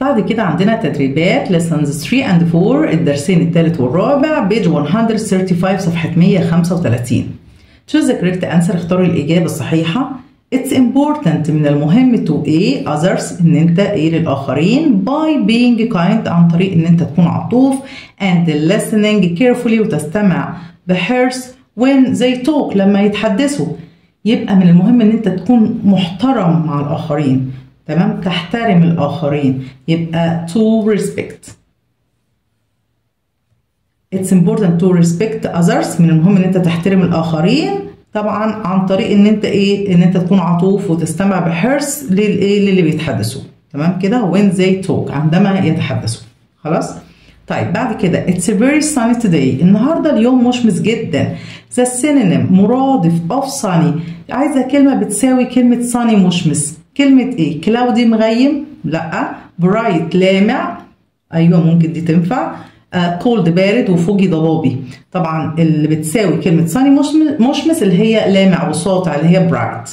بعد كده عندنا تدريبات lessons 3 and 4 الدرسين الثالث والرابع بيج 135 صفحة 135 choose the correct answer اختاروا الإجابة الصحيحة It's important من المهم to A others إن أنت إيه للآخرين by being kind عن طريق إن أنت تكون عطوف and listening carefully وتستمع بحرص when they talk لما يتحدثوا يبقى من المهم إن أنت تكون محترم مع الآخرين تمام تحترم الآخرين يبقى to respect It's important to respect others من المهم ان انت تحترم الاخرين طبعا عن طريق ان انت ايه ان انت تكون عطوف وتستمع بحرص للايه للي بيتحدثوا تمام كده when they talk عندما يتحدثوا خلاص طيب بعد كده it's very sunny today النهارده اليوم مشمس جدا the synonym مرادف of sunny عايزه كلمه بتساوي كلمه sunny مشمس كلمه ايه cloudy مغيم لا bright لامع ايوه ممكن دي تنفع كولد بارد وفوجي ضبابي طبعا اللي بتساوي كلمة sunny مشمس اللي هي لامع وساطع اللي هي bright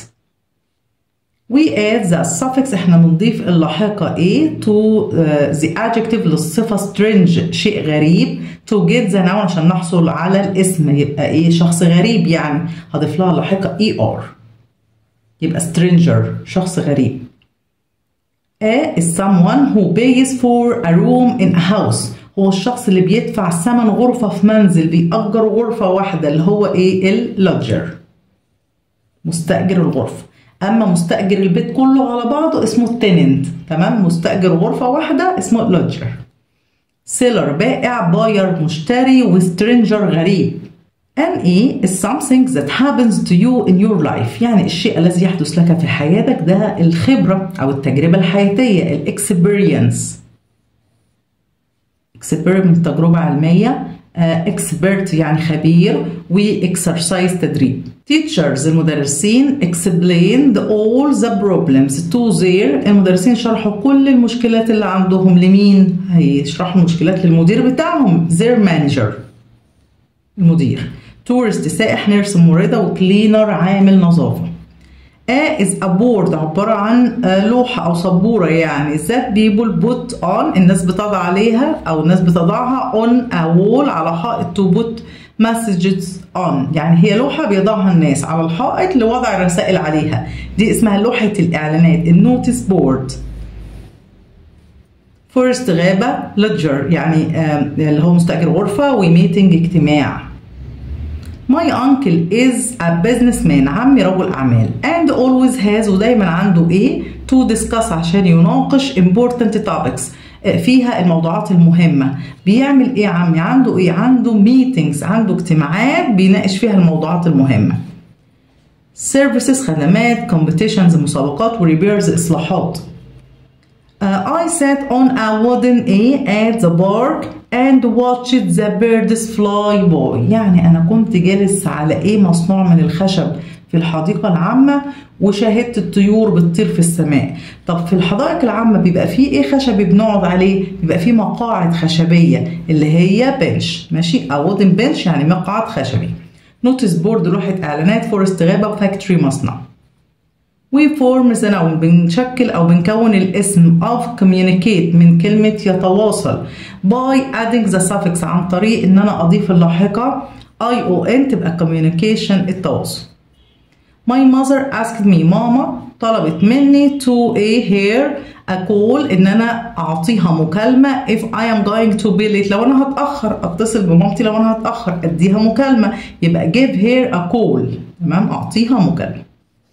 we add the suffix احنا بنضيف اللاحقة a to uh, the adjective للصفة strange شيء غريب to get the noun عشان نحصل على الاسم يبقى ايه شخص غريب يعني هضيف لها اللاحقة er يبقى stranger شخص غريب A is someone who pays for a room in a house هو الشخص اللي بيدفع ثمن غرفة في منزل بيأجر غرفة واحدة اللي هو ايه اللوجر مستأجر الغرفة أما مستأجر البيت كله على بعضه اسمه التننت تمام مستأجر غرفة واحدة اسمه لوجر سيلر بائع باير مشتري وسترينجر غريب NE is something that happens to you in your life يعني الشيء الذي يحدث لك في حياتك ده الخبرة أو التجربة الحياتية الاكسبيرينس experiment تجربة علمية expert يعني خبير واكسرسايز تدريب teachers المدرسين explained all the problems to their المدرسين شرحوا كل المشكلات اللي عندهم لمين هيشرحوا المشكلات للمدير بتاعهم their manager المدير tourist سائح نيرس ممرضة وكلينر عامل نظافة A is a board عبارة عن لوحة أو سبورة يعني that people put on الناس بتضع عليها أو الناس بتضعها on a wall على حائط to put messages on يعني هي لوحة بيضعها الناس على الحائط لوضع رسائل عليها دي اسمها لوحة الإعلانات النوتس بورد فورست غابة لجر يعني اللي هو مستأجر غرفة وميتنج اجتماع My uncle is a businessman عمي رجل أعمال and always has ودايما عنده إيه to discuss عشان يناقش important topics فيها الموضوعات المهمة بيعمل إيه عمي عنده إيه عنده meetings عنده اجتماعات بيناقش فيها الموضوعات المهمة services خدمات competitions مسابقات وريبيرز إصلاحات Uh, I sat on a wooden A at the park and watched the birds fly by يعني أنا كنت جالس على إيه مصنوع من الخشب في الحديقة العامة وشاهدت الطيور بتطير في السماء طب في الحدائق العامة بيبقى فيه إيه خشبي بنقعد عليه بيبقى فيه مقاعد خشبية اللي هي بنش ماشي أو wooden بنش يعني مقعد خشبي نوتس بورد لوحة إعلانات فورست غابة فاكتوري مصنع we form the noun بنشكل أو بنكون الاسم of communicate من كلمة يتواصل by adding the suffix عن طريق إن أنا أضيف اللاحقة ION تبقى communication التواصل My mother asked me ماما طلبت مني to a here a call إن أنا أعطيها مكالمة if I am going to be late لو أنا هتأخر أتصل بمامتي لو أنا هتأخر أديها مكالمة يبقى give her a call تمام أعطيها مكالمة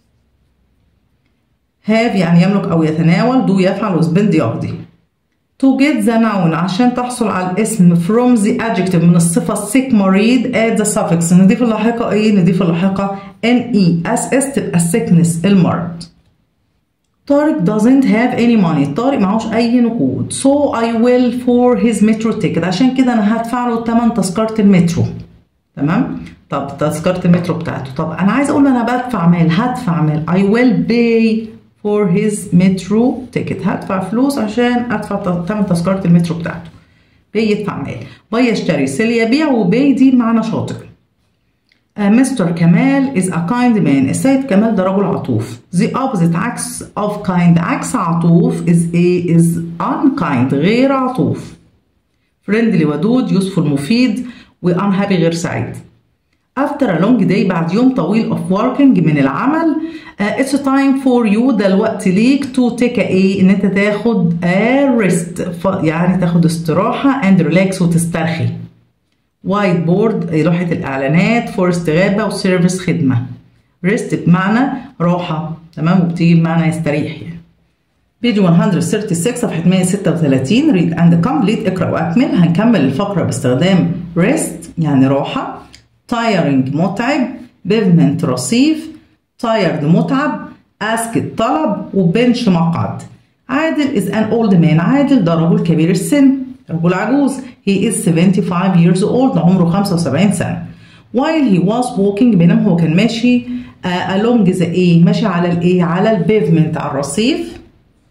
have يعني يملك أو يتناول do يفعل وسبند يقضي to get the noun عشان تحصل على الاسم from the adjective من الصفة sick مريض add the suffix نضيف اللاحقة ايه نضيف اللاحقة ne ss تبقى sickness المرض طارق doesn't have any money طارق معهوش أي نقود so I will for his metro ticket عشان كده أنا هدفع له تمن تذكرة المترو تمام طب تذكرة المترو بتاعته طب أنا عايز أقول أنا بدفع مال هدفع مال I will pay for his metro ticket هدفع فلوس عشان ادفع ثمن تذكره المترو بتاعته بي يدفع مال باي يشتري سيل يبيع وبي دي معنى شاطئ مستر كمال is a kind man السيد كمال ده رجل عطوف the opposite عكس of kind عكس عطوف is a is unkind غير عطوف friendly ودود useful مفيد و unhappy غير سعيد after a long day بعد يوم طويل of working من العمل uh, it's time for you ده الوقت ليك to take a ان انت تاخد a rest يعني تاخد استراحة and relax وتسترخي وايت بورد لوحة الإعلانات فورست غابة وسيرفيس خدمة ريست بمعنى راحة تمام وبتيجي بمعنى يستريح يعني بيج 136 صفحة 136 read and complete اقرأ وأكمل هنكمل الفقرة باستخدام rest يعني راحة tiring متعب pavement رصيف tired متعب ask طلب وبنش مقعد عادل is an old man عادل ده رجل كبير السن رجل عجوز he is 75 years old عمره 75 سنة while he was walking بينما هو كان ماشي uh, along the A ماشي على الايه على البيفمنت على الرصيف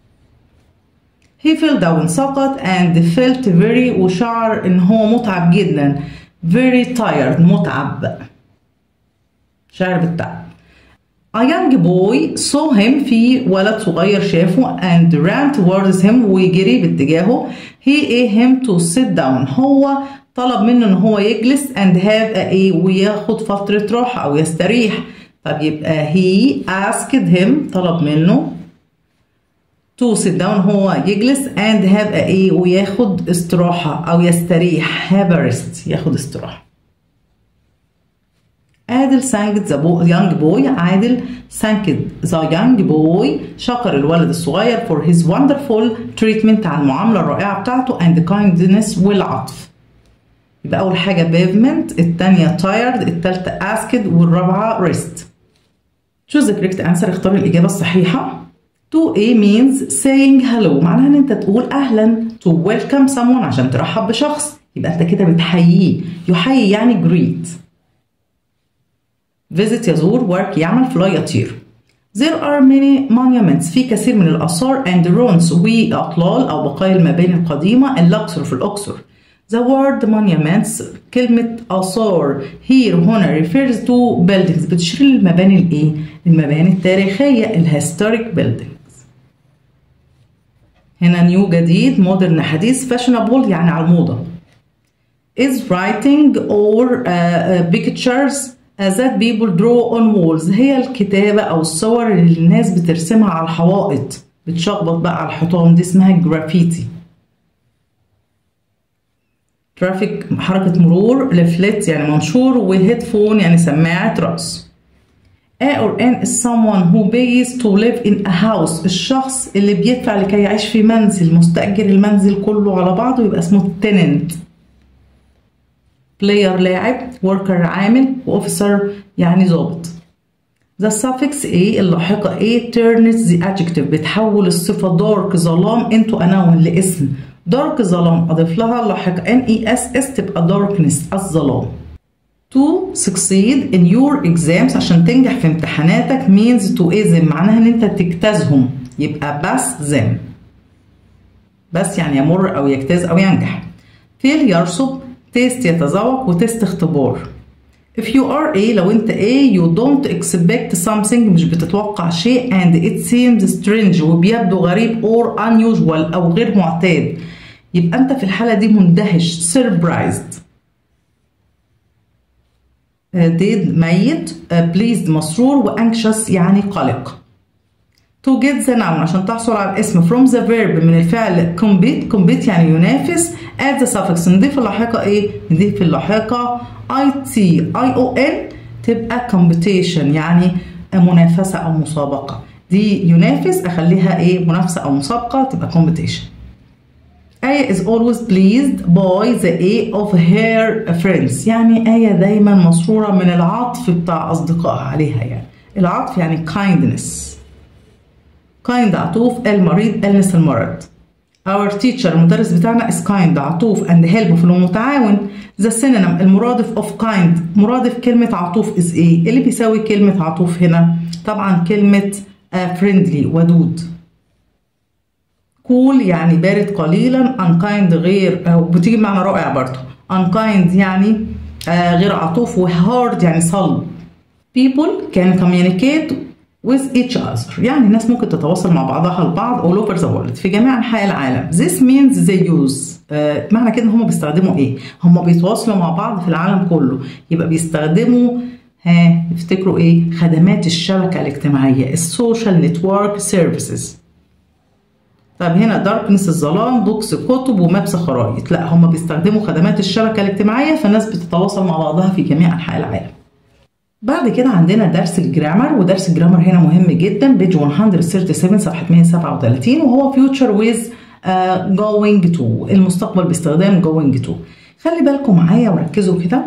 he fell down سقط and felt very وشعر ان هو متعب جدا very tired متعب شعر بالتعب A young boy saw him في ولد صغير شافه and ran towards him وجري باتجاهه he asked him to sit down هو طلب منه ان هو يجلس and have a a وياخد فترة راحة او يستريح طب يبقى he asked him طلب منه to sit down هو يجلس and have a a وياخد استراحة او يستريح have a rest ياخد استراحة عادل سانكت ذا يونج بوي عادل سانكت ذا يونج بوي شكر الولد الصغير فور هيز وندرفول تريتمنت على المعامله الرائعه بتاعته اند كايندنس والعطف يبقى اول حاجه بيفمنت الثانيه تايرد الثالثه اسكد والرابعه ريست choose the correct answer اختار الاجابه الصحيحه to a means saying hello معناها ان انت تقول اهلا to welcome someone عشان ترحب بشخص يبقى انت كده بتحييه يحيي يعني greet visit يزور work يعمل fly يطير There are many monuments في كثير من الآثار and ruins وأطلال أو بقايا المباني القديمة الأقصر في الأقصر The word monuments كلمة آثار here هنا refers to buildings بتشير للمباني الإيه؟ المباني التاريخية الهيستوريك buildings هنا نيو جديد مودرن حديث fashionable يعني على الموضة is writing or uh, uh, pictures that people draw on walls هي الكتابة أو الصور اللي الناس بترسمها على الحوائط بتشخبط بقى على الحيطان دي اسمها جرافيتي ترافيك حركة مرور لفلت يعني منشور وهيدفون يعني سماعة رأس A or N is someone who pays to live in a house الشخص اللي بيدفع لكي يعيش في منزل مستأجر المنزل كله على بعضه يبقى اسمه tenant بلاير لاعب worker عامل وofficer يعني ضابط The suffix A اللاحقة A turns the adjective بتحول الصفة dark ظلام into a noun لاسم dark ظلام أضيف لها اللاحقة N E S S تبقى darkness الظلام To succeed in your exams عشان تنجح في امتحاناتك means to ism معناها ان انت تجتازهم يبقى بس them بس يعني يمر او يجتاز او ينجح fail يرسب تيست يتذوق وتيست اختبار if you are A لو انت A you don't expect something مش بتتوقع شيء and it seems strange وبيبدو غريب or unusual او غير معتاد يبقى انت في الحالة دي مندهش surprised dead ميت pleased مسرور وanxious يعني قلق to get the noun عشان تحصل على الاسم from the verb من الفعل compete compete يعني ينافس add the suffix نضيف اللاحقة ايه؟ نضيف اللاحقة it ion تبقى competition يعني منافسة أو مسابقة دي ينافس أخليها ايه؟ منافسة أو مسابقة تبقى competition آية is always pleased by the A of her friends يعني آية دايما مسرورة من العطف بتاع أصدقائها عليها يعني العطف يعني kindness kind عطوف المريض illness المرض our teacher المدرس بتاعنا is kind عطوف and helpful ومتعاون the synonym المرادف of kind مرادف كلمة عطوف is ايه اللي بيساوي كلمة عطوف هنا طبعا كلمة uh, friendly ودود cool يعني بارد قليلا unkind غير أو بتيجي بمعنى رائع برضه unkind يعني آه غير عطوف وهارد يعني صلب people can communicate with each other يعني الناس ممكن تتواصل مع بعضها البعض all over the world في جميع انحاء العالم this means they use آه معنى كده ان هم بيستخدموا ايه هم بيتواصلوا مع بعض في العالم كله يبقى بيستخدموا ها افتكروا ايه خدمات الشبكه الاجتماعيه السوشيال نتورك سيرفيسز طب هنا داركنس الظلام بوكس كتب ومابس خرائط لا هم بيستخدموا خدمات الشبكه الاجتماعيه فالناس بتتواصل مع بعضها في جميع انحاء العالم بعد كده عندنا درس الجرامر ودرس الجرامر هنا مهم جدا بيج 137 صفحه 137 وهو future with uh, going to المستقبل باستخدام going to خلي بالكم معايا وركزوا كده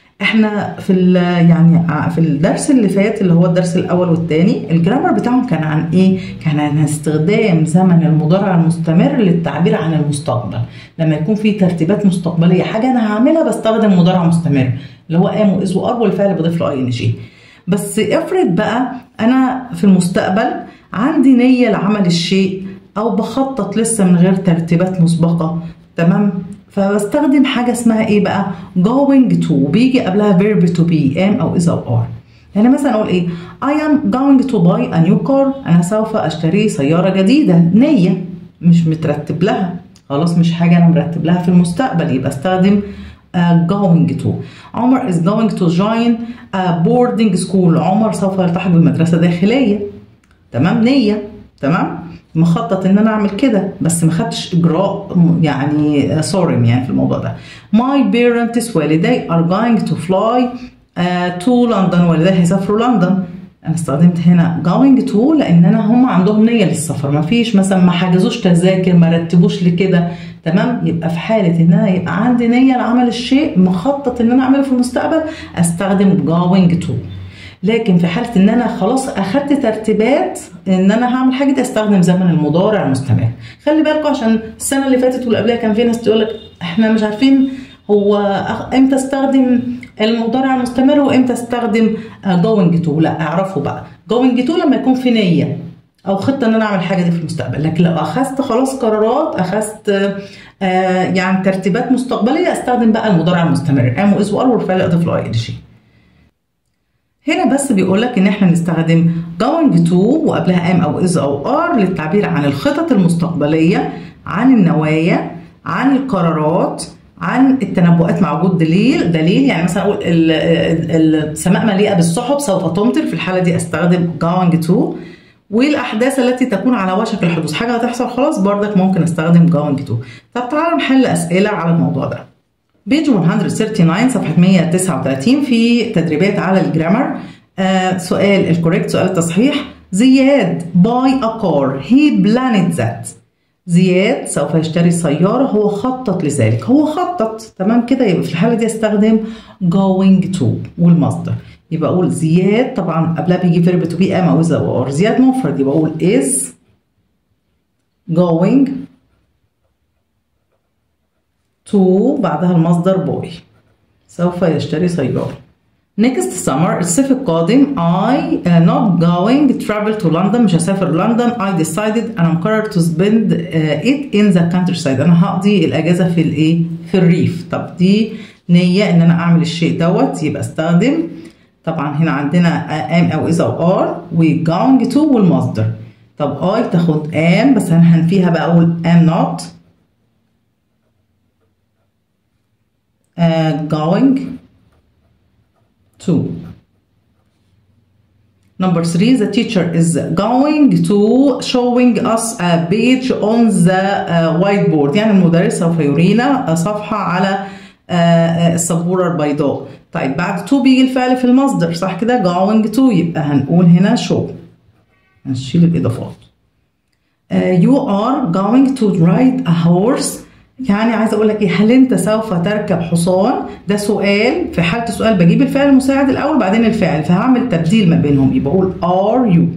احنا في يعني في الدرس اللي فات اللي هو الدرس الاول والثاني الجرامر بتاعهم كان عن ايه كان عن استخدام زمن المضارع المستمر للتعبير عن المستقبل لما يكون في ترتيبات مستقبليه حاجه انا هعملها بستخدم مضارع مستمر اللي هو ام واز وار والفعل بضيف له اي ان جي بس افرض بقى انا في المستقبل عندي نيه لعمل الشيء او بخطط لسه من غير ترتيبات مسبقه تمام فبستخدم حاجه اسمها ايه بقى going to بيجي قبلها verb to be am او is او are يعني مثلا اقول ايه I am going to buy a new car انا سوف اشتري سياره جديده نيه مش مترتب لها خلاص مش حاجه انا مرتب لها في المستقبل يبقى استخدم uh, going to عمر is going to join a boarding school عمر سوف يلتحق بمدرسه داخليه تمام نيه تمام مخطط ان انا اعمل كده بس ما خدتش اجراء يعني صارم يعني في الموضوع ده my parents والدي are going to fly uh, to London والدي هيسافروا لندن انا استخدمت هنا going to لان انا هم عندهم نيه للسفر ما فيش مثلا ما حجزوش تذاكر ما رتبوش لكده تمام يبقى في حاله ان انا يبقى عندي نيه لعمل الشيء مخطط ان انا اعمله في المستقبل استخدم going to لكن في حاله ان انا خلاص اخدت ترتيبات ان انا هعمل حاجه دي استخدم زمن المضارع المستمر خلي بالكم عشان السنه اللي فاتت واللي قبلها كان في ناس تقول لك احنا مش عارفين هو امتى استخدم المضارع المستمر وامتى استخدم جوينج تو لا اعرفوا بقى جوينج تو لما يكون في نيه او خطه ان انا اعمل حاجه دي في المستقبل لكن لو اخذت خلاص قرارات اخذت آه يعني ترتيبات مستقبليه استخدم بقى المضارع المستمر ام واز وار والفعل اضيف له اي ان جي هنا بس بيقول لك ان احنا نستخدم going to وقبلها am او is او are للتعبير عن الخطط المستقبليه عن النوايا عن القرارات عن التنبؤات مع وجود دليل دليل يعني مثلا اقول السماء مليئه بالسحب سوف تمطر في الحاله دي استخدم going to والاحداث التي تكون على وشك الحدوث حاجه هتحصل خلاص بردك ممكن استخدم going to طب تعالوا نحل اسئله على الموضوع ده بيج 139 صفحة 139 في تدريبات على الجرامر آه سؤال الكوريكت سؤال التصحيح زياد باي a car he planned that زياد سوف يشتري سيارة هو خطط لذلك هو خطط تمام كده يبقى في الحالة دي استخدم going to والمصدر يبقى أقول زياد طبعا قبلها بيجي فيرب to be أما وإذا or زياد مفرد يبقى أقول is going to بعدها المصدر boy سوف يشتري سيارة next summer الصيف القادم I uh, not going travel to London مش هسافر لندن I decided أنا مقرر to spend uh, it in the countryside أنا هقضي الأجازة في الإيه في الريف طب دي نية إن أنا أعمل الشيء دوت يبقى استخدم طبعا هنا عندنا am أو is أو are و going to والمصدر طب I تاخد am بس أنا هنفيها بقى أقول am not Uh, going to. Number three, the teacher is going to showing us a page on the uh, whiteboard يعني المدرس سوف يرينا صفحة على uh, السبورة البيضاء طيب بعد to بيجي الفعل في المصدر صح كده going to يبقى هنقول هنا show هنشيل الإضافات you are going to ride a horse يعني عايزه اقول لك ايه هل انت سوف تركب حصان ده سؤال في حاله السؤال بجيب الفعل المساعد الاول بعدين الفعل فهعمل تبديل ما بينهم يبقى اقول are you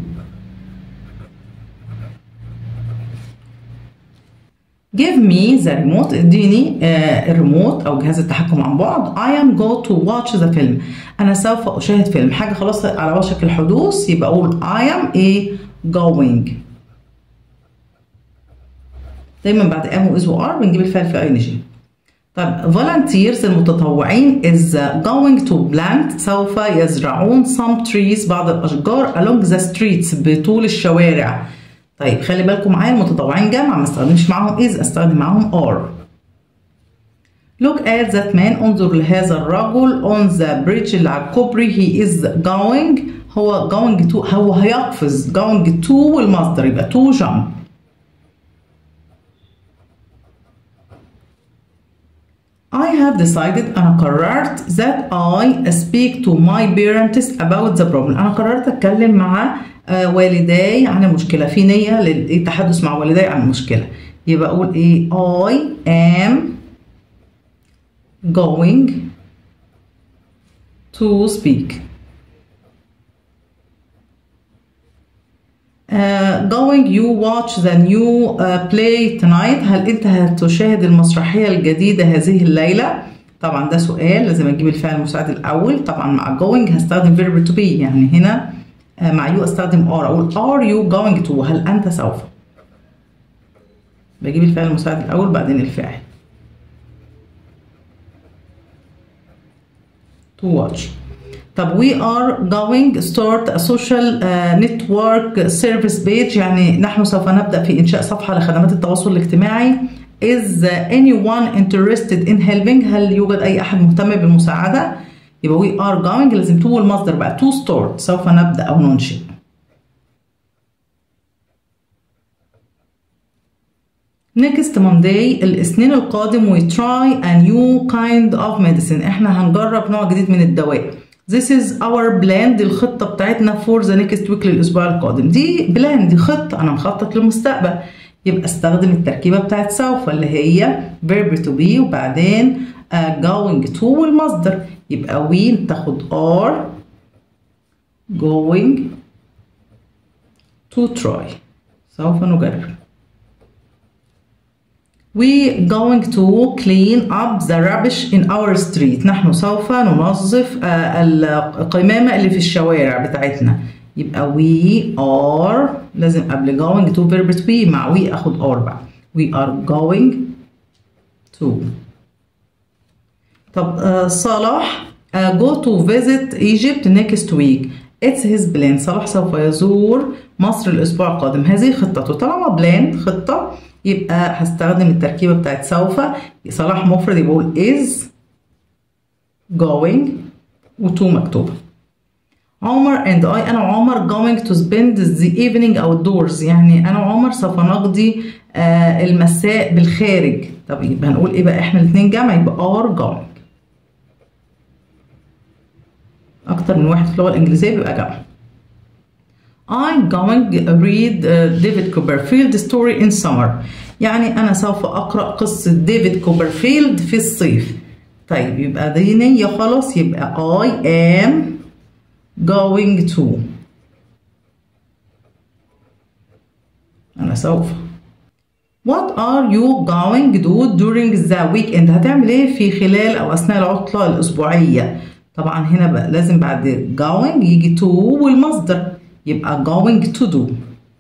give me the remote اديني آه الريموت او جهاز التحكم عن بعد I am go to watch the film انا سوف اشاهد فيلم حاجه خلاص على وشك الحدوث يبقى اقول I am a going دايما بعد ام واز وار بنجيب الفعل في اي ان جي طب volunteers المتطوعين is going to plant سوف يزرعون some trees بعض الأشجار along the streets بطول الشوارع طيب خلي بالكم معايا المتطوعين جمع ما استخدمش معاهم is استخدم معاهم are Look at that man انظر لهذا الرجل on the bridge اللي على الكوبري he is going هو going to هو هيقفز going to والمصدر يبقى to jump I have decided أنا قررت that I speak to my parents about the problem أنا قررت أتكلم مع والداي عن المشكلة في نية للتحدث مع والداي عن المشكلة يبقى أقول إيه I am going to speak Uh, going you watch the new uh, play tonight هل انت هتشاهد المسرحية الجديدة هذه الليلة طبعا ده سؤال لازم اجيب الفعل المساعد الاول طبعا مع going هستخدم verb to be يعني هنا uh, مع you استخدم are اقول are you going to هل انت سوف بجيب الفعل المساعد الاول بعدين الفعل to watch طب we are going start a social uh, network service page يعني نحن سوف نبدأ في إنشاء صفحة لخدمات التواصل الاجتماعي is anyone interested in helping هل يوجد أي أحد مهتم بالمساعدة يبقى we are going لازم to المصدر بقى to start سوف نبدأ أو ننشئ Next Monday الاثنين القادم we try a new kind of medicine احنا هنجرب نوع جديد من الدواء This is our plan دي الخطة بتاعتنا for the next week للأسبوع القادم دي بلان دي خطة أنا مخطط للمستقبل يبقى استخدم التركيبة بتاعت سوف اللي هي verb to be وبعدين uh, going to والمصدر يبقى we تاخد are going to try سوف نجرب We going to clean up the rubbish in our street. نحن سوف ننظف القمامة اللي في الشوارع بتاعتنا. يبقى we are لازم قبل going to verb to be مع we اخد are بقى. We are going to. طب uh, صلاح uh, go to visit Egypt next week. It's his plan. صلاح سوف يزور مصر الأسبوع القادم. هذه خطته. طالما بلان خطة يبقى هستخدم التركيبة بتاعت سوف صلاح مفرد يبقى اقول is going وتو مكتوبة عمر and I أنا وعمر going to spend the evening outdoors يعني أنا وعمر سوف نقضي آه المساء بالخارج طب يبقى هنقول إيه بقى إحنا الاتنين جمع يبقى are going أكتر من واحد في اللغة الإنجليزية بيبقى جمع I'm going to read uh, David Copperfield story in summer يعني أنا سوف أقرأ قصة ديفيد كوبرفيلد في الصيف طيب يبقى دي نية خلاص يبقى I am going to أنا سوف What are you going to do during the weekend هتعمل إيه في خلال أو أثناء العطلة الأسبوعية طبعا هنا بقى لازم بعد going يجي to والمصدر يبقى going to do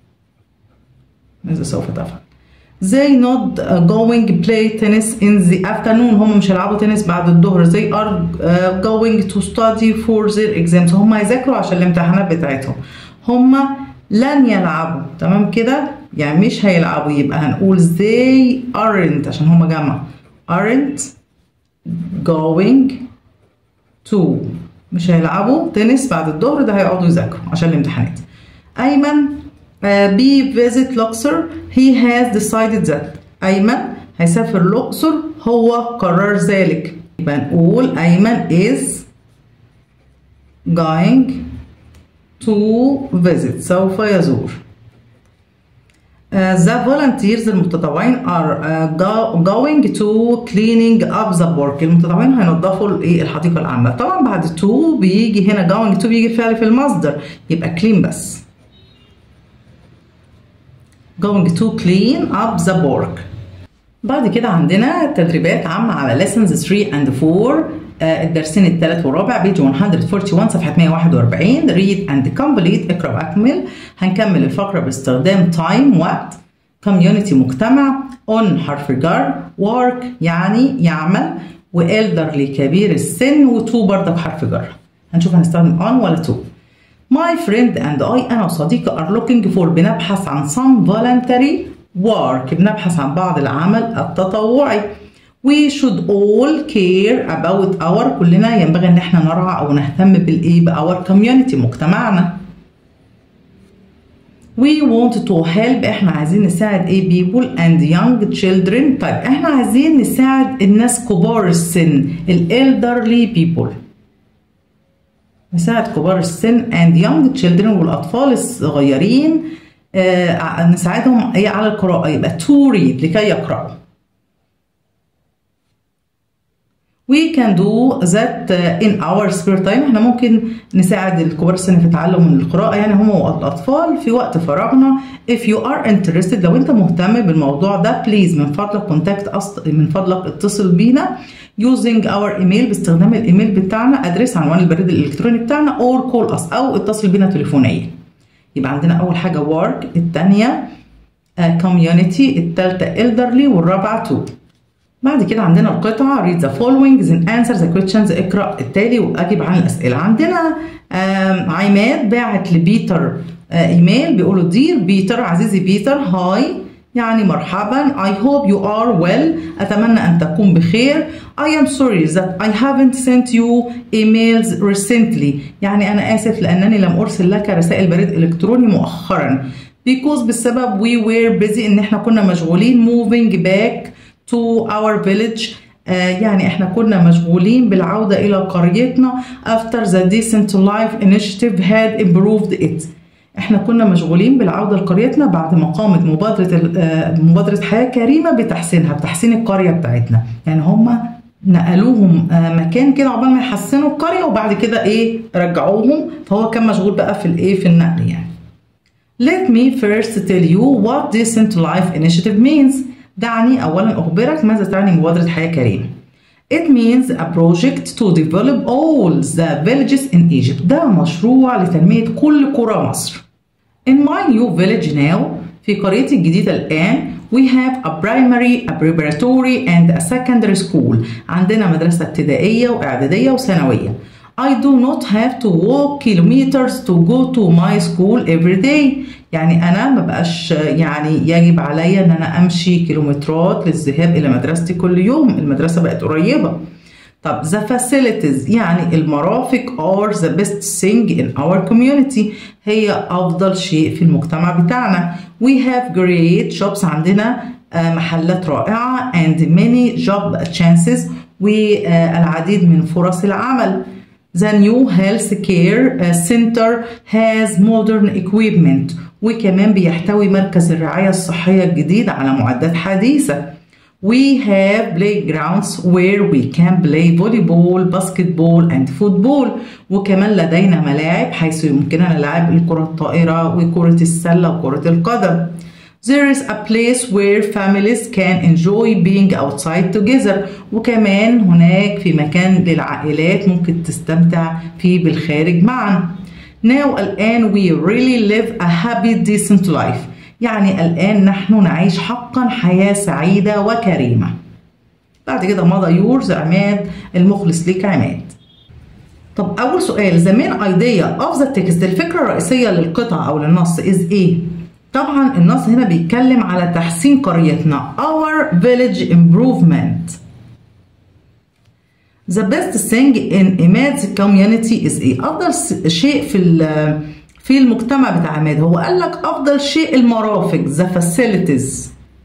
ماذا سوف تفعل They not going play tennis in the afternoon هم مش هيلعبوا تنس بعد الظهر They are going to study for their exams هم هيذاكروا عشان الامتحانات بتاعتهم هم لن يلعبوا تمام كده يعني مش هيلعبوا يبقى هنقول they aren't عشان هم جمع aren't going to مش هيلعبوا تنس بعد الظهر ده هيقعدوا يذاكروا عشان الامتحانات ايمن بي فيزيت لوكسور he has decided that ايمن هيسافر الاقصر هو قرر ذلك يبقى نقول ايمن is going to visit سوف يزور the volunteers المتطوعين are uh, going to cleaning up the park المتطوعين هينظفوا الايه الحديقه العامه طبعا بعد to بيجي هنا going to بيجي فعل في المصدر يبقى clean بس going to clean up the park بعد كده عندنا تدريبات عامة على lessons 3 and 4 آه الدرسين الثالث والرابع بيج 141 صفحة 141 read and complete اقرأ وأكمل هنكمل الفقرة باستخدام time وقت community مجتمع on حرف جر work يعني يعمل والدرلي كبير السن وتو برضك حرف جر هنشوف هنستخدم on ولا to My friend and I أنا وصديقي are looking for بنبحث عن some voluntary work بنبحث عن بعض العمل التطوعي We should all care about our كلنا ينبغي ان احنا نرعى او نهتم بالايه بأور community مجتمعنا We want to help احنا عايزين نساعد ايه people and young children طيب احنا عايزين نساعد الناس كبار السن ال elderly people نساعد كبار السن and young children والأطفال الصغيرين آه نساعدهم ايه على القراءة يبقى to read لكي يقرأوا We can do that in our spare time احنا ممكن نساعد الكبار السن في تعلم القراءة يعني هم والأطفال في وقت فراغنا if you are interested لو انت مهتم بالموضوع ده please من فضلك كونتاكت أص... من فضلك اتصل بينا using our email باستخدام الايميل بتاعنا ادرس عنوان البريد الالكتروني بتاعنا or call us او اتصل بينا تليفونيا يبقى عندنا اول حاجة work الثانية community الثالثة elderly والرابعة to بعد كده عندنا القطعة read the following then answer the questions اقرأ التالي وأجب عن الأسئلة عندنا عماد باعت لبيتر ايميل بيقولوا دير بيتر عزيزي بيتر هاي يعني مرحبا I hope you are well أتمنى أن تكون بخير I am sorry that I haven't sent you emails recently يعني أنا آسف لأنني لم أرسل لك رسائل بريد إلكتروني مؤخرا because بسبب we were busy إن إحنا كنا مشغولين moving back to our village uh, يعني احنا كنا مشغولين بالعودة إلى قريتنا after the decent life initiative had improved it احنا كنا مشغولين بالعودة لقريتنا بعد ما قامت مبادرة مبادرة حياة كريمة بتحسينها بتحسين القرية بتاعتنا يعني هم نقلوهم مكان كده عقبال ما يحسنوا القرية وبعد كده ايه رجعوهم فهو كان مشغول بقى في الايه في النقل يعني Let me first tell you what decent life initiative means دعني أولا أخبرك ماذا تعني مبادرة حياة كريمة. It means a project to develop all the villages in Egypt. ده مشروع لتنمية كل قرى مصر. In my new village now في قريتي الجديدة الآن we have a primary, a preparatory and a secondary school. عندنا مدرسة ابتدائية وإعدادية وثانوية. I do not have to walk kilometers to go to my school every day. يعني أنا ما بقاش يعني يجب عليا إن أنا أمشي كيلومترات للذهاب إلى مدرستي كل يوم، المدرسة بقت قريبة. طب the facilities يعني المرافق are the best thing in our community هي أفضل شيء في المجتمع بتاعنا. We have great shops عندنا محلات رائعة and many job chances والعديد من فرص العمل. The new health care center has modern equipment وكمان بيحتوي مركز الرعاية الصحية الجديد على معدات حديثة. We have playgrounds where we can play volleyball, basketball and football وكمان لدينا ملاعب حيث يمكننا لعب الكرة الطائرة وكرة السلة وكرة القدم. There is a place where families can enjoy being outside together وكمان هناك في مكان للعائلات ممكن تستمتع فيه بالخارج معا. Now الآن we really live a happy decent life يعني الآن نحن نعيش حقا حياة سعيدة وكريمة. بعد كده مضى يورز عماد المخلص ليك عماد. طب أول سؤال the main idea of the text الفكرة الرئيسية للقطعة أو للنص is إيه؟ طبعا النص هنا بيتكلم على تحسين قريتنا our village improvement the best thing in Imad's community is ايه افضل شيء في في المجتمع بتاع عماد هو قال لك افضل شيء المرافق the facilities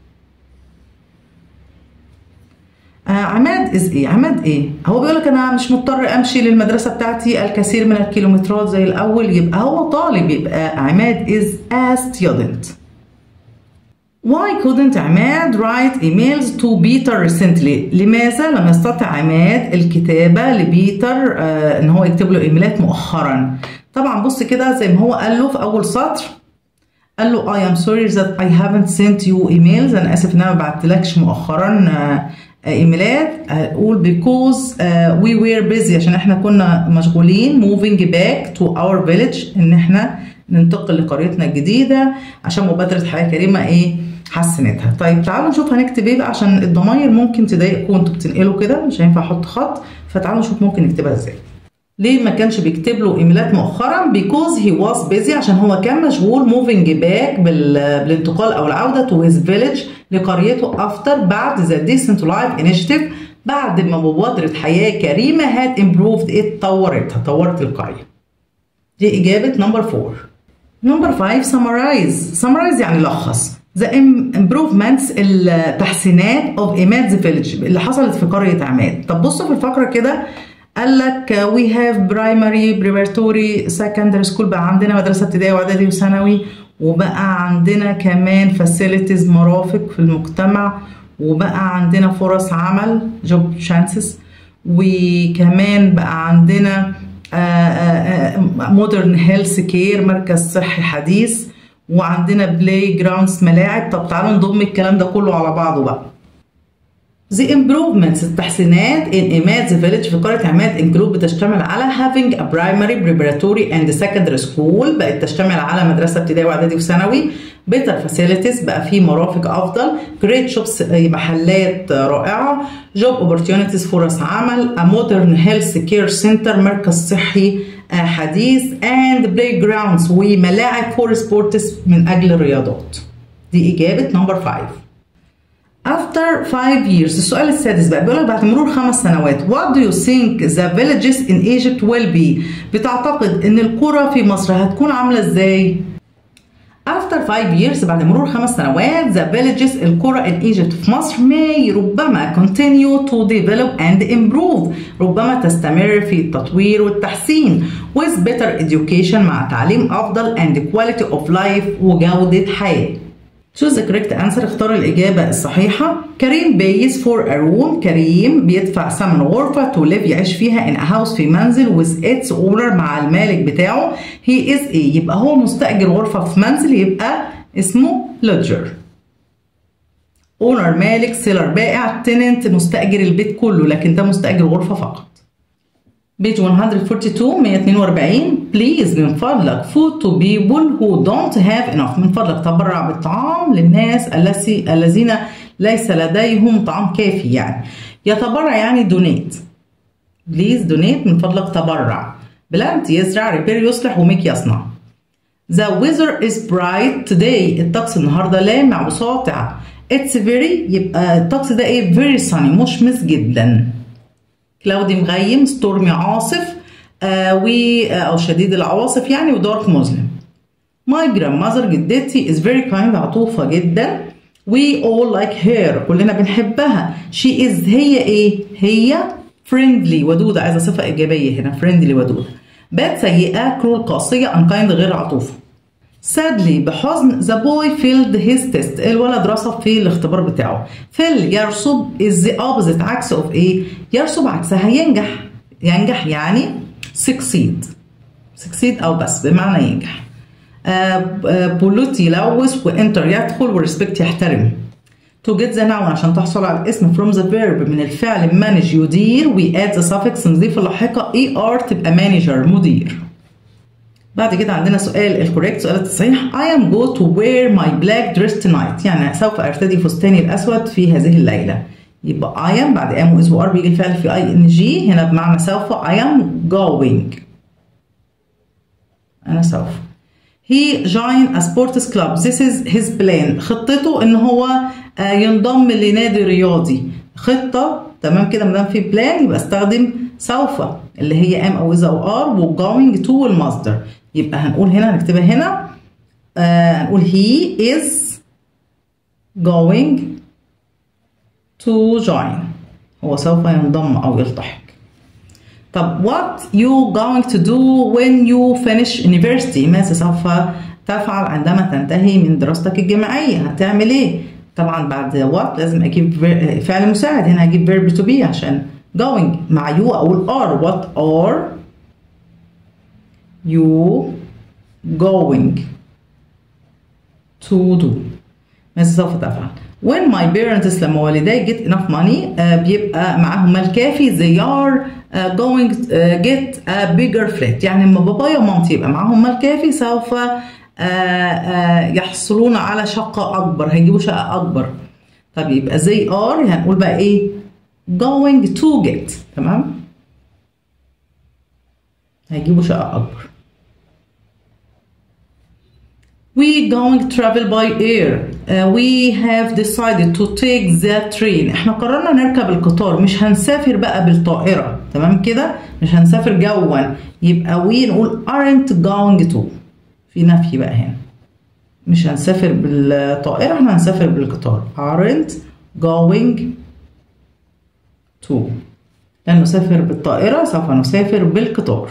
آه عماد از ايه عماد ايه هو بيقول لك انا مش مضطر امشي للمدرسه بتاعتي الكثير من الكيلومترات زي الاول يبقى هو طالب يبقى عماد is a student Why couldn't عماد write emails to Peter recently؟ لماذا لم يستطع عماد الكتابة لبيتر آه ان هو يكتب له ايميلات مؤخرا؟ طبعا بص كده زي ما هو قال له في اول سطر قال له I am sorry that I haven't sent you emails انا اسف ان انا ما بعتلكش مؤخرا آه ايميلات اقول because uh, we were busy عشان احنا كنا مشغولين moving back to our village ان احنا ننتقل لقريتنا الجديدة عشان مبادرة حياة كريمة ايه حسنتها طيب تعالوا نشوف هنكتب ايه بقى عشان الضماير ممكن تضايقكم وانتوا بتنقلوا كده مش هينفع احط خط فتعالوا نشوف ممكن نكتبها ازاي ليه ما كانش بيكتب له ايميلات مؤخرا because he was busy عشان هو كان مشغول moving back بالانتقال او العوده to his village لقريته after بعد the decent life initiative بعد ما مبادرة حياة كريمة had improved it طورتها طورت القرية دي إجابة نمبر 4 نمبر 5 summarize summarize يعني لخص the improvements التحسينات of Imad's village اللي حصلت في قرية عماد طب بصوا في الفقرة كده قال لك we have primary preparatory secondary school بقى عندنا مدرسة ابتدائي وإعدادي وثانوي وبقى عندنا كمان facilities مرافق في المجتمع وبقى عندنا فرص عمل job chances وكمان بقى عندنا مودرن هيلث كير مركز صحي حديث وعندنا بلاي جراوندز ملاعب طب تعالوا نضم الكلام ده كله على بعضه بقى The improvements التحسينات in Imad's village في قرية عماد include بتشتمل على having a primary preparatory and secondary school بقت تشتمل على مدرسة ابتدائي وإعدادي وثانوي better facilities بقى في مرافق أفضل great shops محلات رائعة job opportunities فرص عمل a modern health care center مركز صحي حديث and playgrounds وملاعب for sports من أجل الرياضات دي إجابة نمبر 5 After five years السؤال السادس بقى بيقول لك بعد مرور خمس سنوات What do you think the villages in Egypt will be؟ بتعتقد إن القرى في مصر هتكون عاملة إزاي؟ After five years بعد مرور خمس سنوات the villages القرى in Egypt في مصر may ربما continue to develop and improve ربما تستمر في التطوير والتحسين with better education مع تعليم أفضل and quality of life وجودة حياة choose the correct answer اختار الإجابة الصحيحة كريم بيس for a room كريم بيدفع ثمن غرفة to live يعيش فيها in a house في منزل with its owner مع المالك بتاعه he is a يبقى هو مستأجر غرفة في منزل يبقى اسمه lodger owner مالك سيلر بائع tenant مستأجر البيت كله لكن ده مستأجر غرفة فقط بيج 142 142 بليز من فضلك food to people who don't have enough من فضلك تبرع بالطعام للناس الذي الذين ليس لديهم طعام كافي يعني يتبرع يعني دونيت بليز دونيت من فضلك تبرع بلانت يزرع ريبير يصلح وميك يصنع The weather is bright today الطقس النهارده لامع وساطع It's very يبقى الطقس ده ايه very sunny مشمس جدا كلاودي مغيم ستورمي عاصف آه و آه او شديد العواصف يعني ودارك مظلم ماي جرام ماذر جدتي is very kind عطوفة جدا we all like her كلنا بنحبها she is هي ايه هي friendly ودودة عايزة صفة إيجابية هنا friendly ودودة باد سيئة كرول قاسية unkind غير عطوفة sadly بحزن the boy failed his test الولد رسب في الاختبار بتاعه fail يرسب is the opposite عكس of ايه يرسب عكسها ينجح ينجح يعني succeed succeed او بس بمعنى ينجح بولوت يلوث وانتر يدخل وريسبكت يحترم to get the noun عشان تحصل على الاسم from the verb من الفعل manage يدير we add the suffix نضيف اللاحقة er تبقى manager مدير بعد كده عندنا سؤال الكوريكت سؤال التصحيح I am go to wear my black dress tonight يعني سوف ارتدي فستاني الاسود في هذه الليله يبقى I am بعد am و is و are بيجي الفعل في ing هنا بمعنى سوف I am going انا سوف He joined a sports club this is his plan خطته ان هو ينضم لنادي رياضي خطه تمام كده ما دام في بلان يبقى استخدم سوف اللي هي am او is او are و going to المصدر يبقى هنقول هنا هنكتبها هنا آه هنقول he is going to join هو سوف ينضم أو يلتحق طب what you going to do when you finish university ماذا سوف تفعل عندما تنتهي من دراستك الجامعية هتعمل ايه طبعا بعد what لازم اجيب فعل مساعد هنا هجيب verb to be عشان going مع you اقول are what are you going to do ماذا سوف تفعل when my parents لما والدي get enough money uh, بيبقى معاهم مال كافي they are uh, going to uh, get a bigger flat يعني لما بابايا ومامتي يبقى معاهم مال كافي سوف آه آه يحصلون على شقة أكبر هيجيبوا شقة أكبر طب يبقى زي are هنقول بقى إيه going to get تمام هيجيبوا شقة أكبر We going to travel by air. Uh, we have decided to take the train. احنا قررنا نركب القطار مش هنسافر بقى بالطائرة تمام كده؟ مش هنسافر جوا يبقى we نقول aren't going to. في نفي بقى هنا. مش هنسافر بالطائرة احنا هنسافر بالقطار. aren't going to. لن نسافر بالطائرة سوف نسافر بالقطار.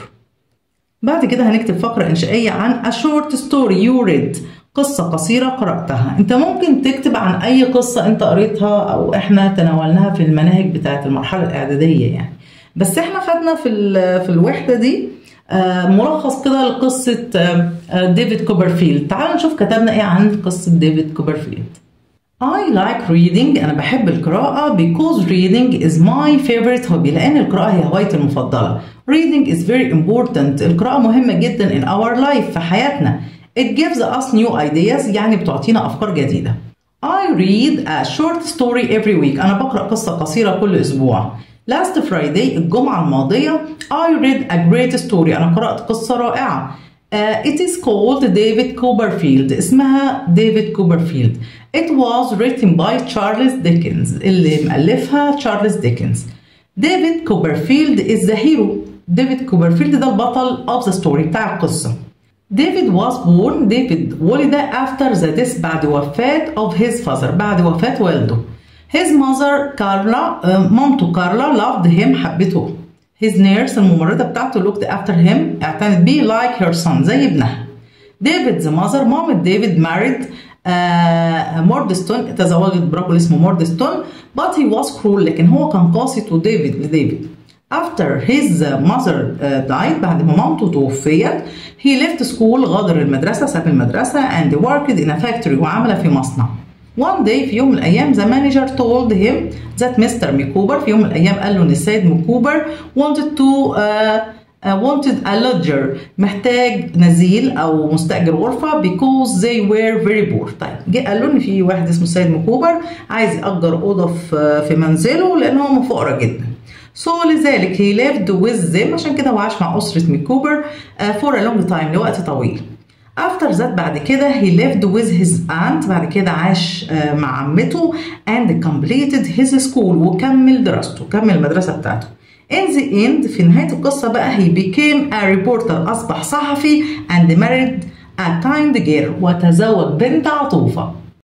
بعد كده هنكتب فقرة إنشائية عن a short story you read قصة قصيرة قرأتها أنت ممكن تكتب عن أي قصة أنت قريتها أو إحنا تناولناها في المناهج بتاعة المرحلة الإعدادية يعني بس إحنا خدنا في, في الوحدة دي ملخص كده لقصة ديفيد كوبرفيلد تعالوا نشوف كتبنا إيه عن قصة ديفيد كوبرفيلد I like reading أنا بحب القراءة because reading is my favorite hobby لأن القراءة هي هوايتي المفضلة Reading is very important القراءة مهمة جدا in our life في حياتنا It gives us new ideas يعني بتعطينا أفكار جديدة I read a short story every week أنا بقرأ قصة قصيرة كل أسبوع Last Friday الجمعة الماضية I read a great story أنا قرأت قصة رائعة Uh, it is called David Copperfield اسمها ديفيد كوبرفيلد It was written by Charles Dickens اللي مؤلفها تشارلز ديكنز ديفيد كوبرفيلد is the hero ديفيد كوبرفيلد ده البطل of the story بتاع القصة ديفيد was born ديفيد ولد after the death بعد وفاة of his father بعد وفاة والده his mother كارلا مامته كارلا loved him حبته his nurse الممرضة بتاعته looked after him اعتنت بيه like her son زي ابنها ديفيد's mother مامة ديفيد married آه موردستون تزوجت برجل اسمه موردستون but he was cruel لكن هو كان قاسي to ديفيد لديفيد after his mother uh, died بعد ما مامته توفيت he left school غادر المدرسة ساب المدرسة and worked in a factory وعمل في مصنع One day في يوم من الأيام the manager told him that Mr. ميكوبر في يوم من الأيام قال له إن السيد ميكوبر wanted to uh, uh, wanted a lodger محتاج نزيل أو مستأجر غرفة because they were very poor طيب جه قال له إن في واحد اسمه السيد ميكوبر عايز يأجر أوضة في في منزله لأن هم فقراء جدا So لذلك he lived with them عشان كده هو عاش مع أسرة ميكوبر uh, for a long time لوقت طويل After that بعد كده he lived with his aunt بعد كده عاش مع عمته and completed his school وكمل دراسته كمل المدرسة بتاعته In the end في نهاية القصة بقى he became a reporter أصبح صحفي and married a kind girl وتزوج بنت عطوفة